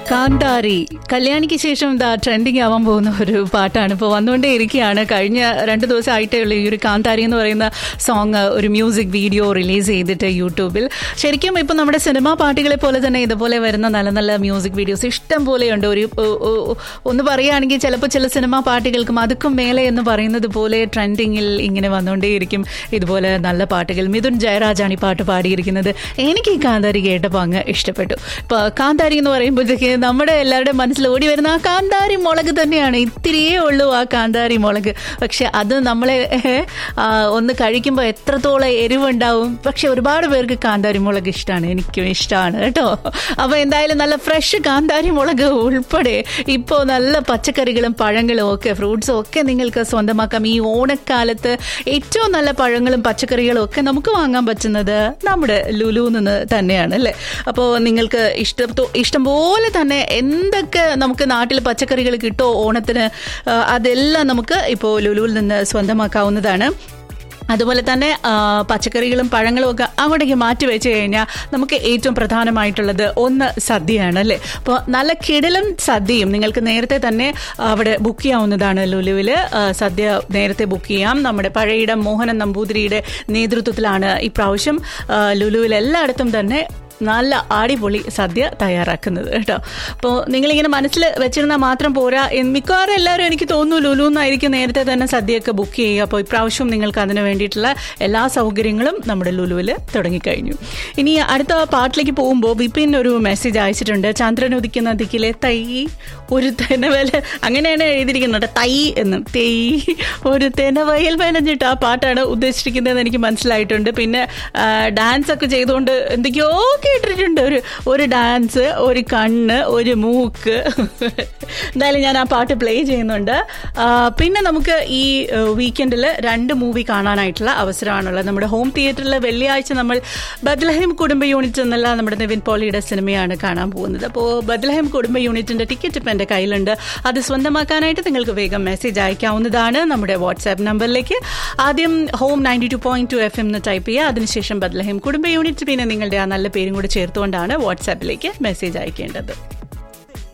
കാന്താരി കല്യാണിക്ക് ശേഷം ദാ ട്രെൻഡിങ് ആവാൻ പോകുന്ന ഒരു പാട്ടാണ് ഇപ്പോൾ വന്നുകൊണ്ടേ ഇരിക്കുകയാണ് കഴിഞ്ഞ രണ്ട് ദിവസം ആയിട്ടേ ഉള്ളൂ ഈ ഒരു കാന്താരി എന്ന് പറയുന്ന സോങ് ഒരു മ്യൂസിക് വീഡിയോ റിലീസ് ചെയ്തിട്ട് യൂട്യൂബിൽ ശരിക്കും ഇപ്പം നമ്മുടെ സിനിമാ പാട്ടുകളെ പോലെ തന്നെ ഇതുപോലെ വരുന്ന നല്ല നല്ല മ്യൂസിക് വീഡിയോസ് ഇഷ്ടം പോലെയുണ്ട് ഒരു ഒ- ഒ- ഒന്ന് പറയുകയാണെങ്കിൽ ചിലപ്പോൾ ചില സിനിമാ പാട്ടുകൾക്കും അതുക്കും മേലെ എന്ന് പറയുന്നത് പോലെ ട്രെൻഡിങ്ങിൽ ഇങ്ങനെ വന്നുകൊണ്ടേയിരിക്കും ഇതുപോലെ നല്ല പാട്ടുകൾ മിഥുൻ ജയരാജാണ് ഈ പാട്ട് പാടിയിരിക്കുന്നത് എനിക്ക് ഈ കാന്താരി കേട്ടപ്പോൾ അങ്ങ് ഇഷ്ടപ്പെട്ടു ഇപ്പോൾ കാന്താരി എന്ന് പറയുമ്പോഴത്തേക്ക് നമ്മുടെ എല്ലാവരുടെയും മനസ്സിൽ ഓടി വരുന്ന ആ കാന്താരി മുളക് തന്നെയാണ് ഇത്തിരിയേ ഉള്ളൂ ആ കാന്താരി മുളക് പക്ഷെ അത് നമ്മളെ ആ, ഒന്ന് കഴിക്കുമ്പോൾ എത്രത്തോളം എരിവുണ്ടാവും പക്ഷെ ഒരുപാട് പേർക്ക് കാന്താരി മുളക് ഇഷ്ടമാണ് എനിക്കും ഇഷ്ടമാണ് കേട്ടോ അപ്പോൾ എന്തായാലും നല്ല ഫ്രഷ് കാന്താരി മുളക് ഉൾപ്പെടെ ഇപ്പോൾ നല്ല പച്ചക്കറികളും പഴങ്ങളും ഒക്കെ ഫ്രൂട്ട്സും ഒക്കെ നിങ്ങൾക്ക് സ്വന്തമാക്കാം ഈ ഓണക്കാലത്ത് ഏറ്റവും നല്ല പഴങ്ങളും പച്ചക്കറികളും ഒക്കെ നമുക്ക് വാങ്ങാൻ പറ്റുന്നത് നമ്മുടെ ലുലു നിന്ന് തന്നെയാണ് അല്ലേ അപ്പോൾ നിങ്ങൾക്ക് ഇഷ്ടം ഇഷ്ടംപോലെ തന്നെ എന്തൊക്കെ നമുക്ക് നാട്ടിൽ പച്ചക്കറികൾ കിട്ടുമോ ഓണത്തിന് ആ, അതെല്ലാം നമുക്ക് ഇപ്പോൾ ലുലുവിൽ നിന്ന് സ്വന്തമാക്കാവുന്നതാണ് അതുപോലെ തന്നെ ആ, പച്ചക്കറികളും പഴങ്ങളും ഒക്കെ അങ്ങോട്ടേക്ക് മാറ്റി വെച്ച് കഴിഞ്ഞാൽ നമുക്ക് ഏറ്റവും പ്രധാനമായിട്ടുള്ളത് ഒന്ന് സദ്യയാണ് അല്ലേ അപ്പോൾ നല്ല കിടലൻ സദ്യയും നിങ്ങൾക്ക് നേരത്തെ തന്നെ അവിടെ ബുക്ക് ചെയ്യാവുന്നതാണ് ലുലുവിൽ സദ്യ നേരത്തെ ബുക്ക് ചെയ്യാം നമ്മുടെ പഴയിടം മോഹനൻ നമ്പൂതിരിയുടെ നേതൃത്വത്തിലാണ് ഇപ്രാവശ്യം ആ, ലുലുവിൽ എല്ലായിടത്തും തന്നെ നല്ല അടിപൊളി സദ്യ തയ്യാറാക്കുന്നത് കേട്ടോ അപ്പോൾ നിങ്ങളിങ്ങനെ മനസ്സിൽ വെച്ചിരുന്നാൽ മാത്രം പോരാ എന്ന് മിക്കവാറും എല്ലാവരും എനിക്ക് തോന്നുന്നു ലുലു എന്നായിരിക്കും നേരത്തെ തന്നെ സദ്യയൊക്കെ ബുക്ക് ചെയ്യുക അപ്പോൾ ഇപ്രാവശ്യം നിങ്ങൾക്ക് അതിന് വേണ്ടിയിട്ടുള്ള എല്ലാ സൗകര്യങ്ങളും നമ്മുടെ ലുലുവിൽ തുടങ്ങിക്കഴിഞ്ഞു ഇനി അടുത്ത പാട്ടിലേക്ക് പോകുമ്പോൾ വിപിൻ ഒരു മെസ്സേജ് അയച്ചിട്ടുണ്ട് ചന്ദ്രൻ ഉദിക്കുന്ന ദിക്കിലെ തൈ ഒരു തെനവല അങ്ങനെയാണ് എഴുതിയിരിക്കുന്നത് തൈ എന്ന് തെയ് ഒരു തെനവയൽ വേനഞ്ഞിട്ട് ആ പാട്ടാണ് ഉദ്ദേശിച്ചിരിക്കുന്നതെന്ന് എനിക്ക് മനസ്സിലായിട്ടുണ്ട് പിന്നെ ഡാൻസ് ഒക്കെ ചെയ്തുകൊണ്ട് എന്തൊക്കെയോ കേട്ടിട്ടുണ്ട് ഒരു ഒരു ഡാൻസ് ഒരു കണ്ണ് ഒരു മൂക്ക് എന്തായാലും ഞാൻ ആ പാട്ട് പ്ലേ ചെയ്യുന്നുണ്ട് ആ, പിന്നെ നമുക്ക് ഈ വീക്കെൻഡിൽ രണ്ട് മൂവി കാണാനായിട്ടുള്ള അവസരമാണുള്ളത് നമ്മുടെ ഹോം തിയേറ്ററിൽ വെള്ളിയാഴ്ച നമ്മൾ ബദ്ലഹം കുടുംബ യൂണിറ്റ് എന്നുള്ള നമ്മുടെ നിവിൻ പോളിയുടെ സിനിമയാണ് കാണാൻ പോകുന്നത് അപ്പോൾ ബദ്ലഹം കുടുംബ യൂണിറ്റിന്റെ ടിക്കറ്റ് ഇപ്പം എൻ്റെ കയ്യിലുണ്ട് അത് സ്വന്തമാക്കാനായിട്ട് നിങ്ങൾക്ക് വേഗം മെസ്സേജ് അയക്കാവുന്നതാണ് നമ്മുടെ വാട്സാപ്പ് നമ്പറിലേക്ക് ആദ്യം home ninety two point two F M എന്ന് ടൈപ്പ് ചെയ്യുക അതിനുശേഷം ബദ്ലഹം കുടുംബ യൂണിറ്റ് പിന്നെ നിങ്ങളുടെ ആ നല്ല പേരും കൂടി ചേർത്തുകൊണ്ടാണ് വാട്സാപ്പിലേക്ക് മെസ്സേജ് അയക്കേണ്ടത്